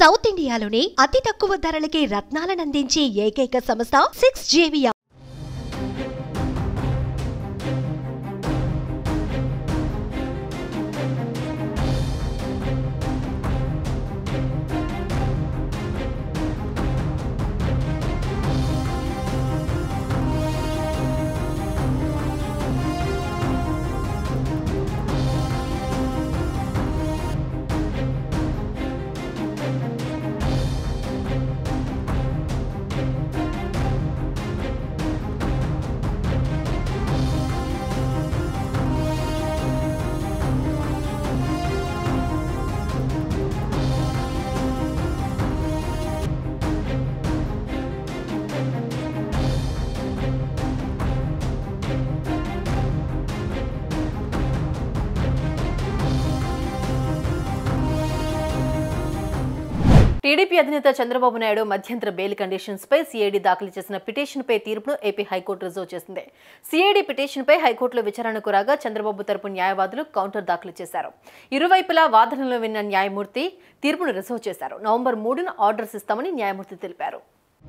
south ఇండియాలోనే అతి తక్కువ ధరలకి రత్నాలనందించే ఏకైక సంస్థ సిక్స్ జేవియా టీడీపీ అధినేత చంద్రబాబు నాయుడు మధ్యంతర బెయిల్ కండిషన్స్ పై సిఐడి దాఖలు చేసిన పిటిషన్ పై తీర్పును ఏపీ హైకోర్టు రిజర్వ్ చేసింది సిఐడి పిటిషన్ పై హైకోర్టులో విచారణకు రాగా చంద్రబాబు తరపు న్యాయవాదులు కౌంటర్ దాఖలు చేశారు ఇరువైపులా వాదనలు విన్న న్యాయమూర్తి తీర్పును రిజర్వ్ చేశారు నవంబర్ మూడున ఆర్డర్స్ ఇస్తామని న్యాయమూర్తి తెలిపారు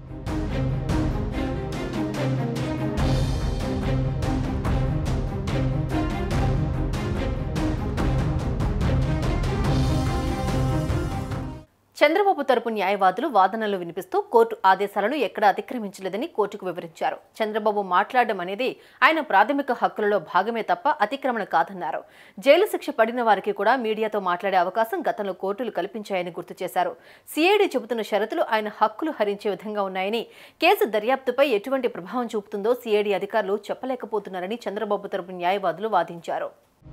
చంద్రబాబు తరపు న్యాయవాదులు వాదనలు వినిపిస్తూ కోర్టు ఆదేశాలను ఎక్కడా అతిక్రమించలేదని కోర్టుకు వివరించారు చంద్రబాబు మాట్లాడడం అనేది ఆయన ప్రాథమిక హక్కులలో భాగమే తప్ప అతిక్రమణ కాదన్నారు జైలు శిక్ష పడిన వారికి కూడా మీడియాతో మాట్లాడే అవకాశం గతంలో కోర్టులు కల్పించాయని గుర్తు చేశారు సిఐడి చెబుతున్న షరతులు ఆయన హక్కులు హరించే విధంగా ఉన్నాయని కేసు దర్యాప్తుపై ఎటువంటి ప్రభావం చూపుతుందో సిఐడి అధికారులు చెప్పలేకపోతున్నారని చంద్రబాబు తరపు న్యాయవాదులు వాదించారు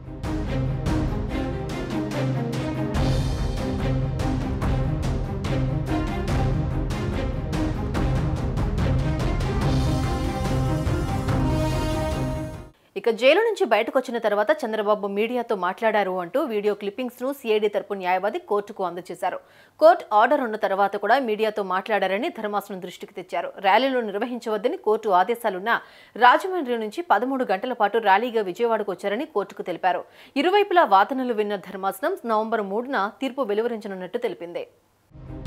ఇక జైలు నుంచి బయటకు వచ్చిన తర్వాత చంద్రబాబు మీడియాతో మాట్లాడారు అంటూ వీడియో క్లిప్పింగ్స్ ను సిఐడి తరపు న్యాయవాది కోర్టుకు అందజేశారు కోర్టు ఆర్డర్ ఉన్న తర్వాత కూడా మీడియాతో మాట్లాడారని ధర్మాసనం దృష్టికి తెచ్చారు ర్యాలీలు నిర్వహించవద్దని కోర్టు ఆదేశాలున్నా రాజమండ్రి నుంచి పదమూడు గంటల పాటు ర్యాలీగా విజయవాడకు వచ్చారని కోర్టుకు తెలిపారు ఇరువైపులా వాదనలు విన్న ధర్మాసనం నవంబర్ మూడున తీర్పు వెలువరించనున్నట్టు తెలిపింది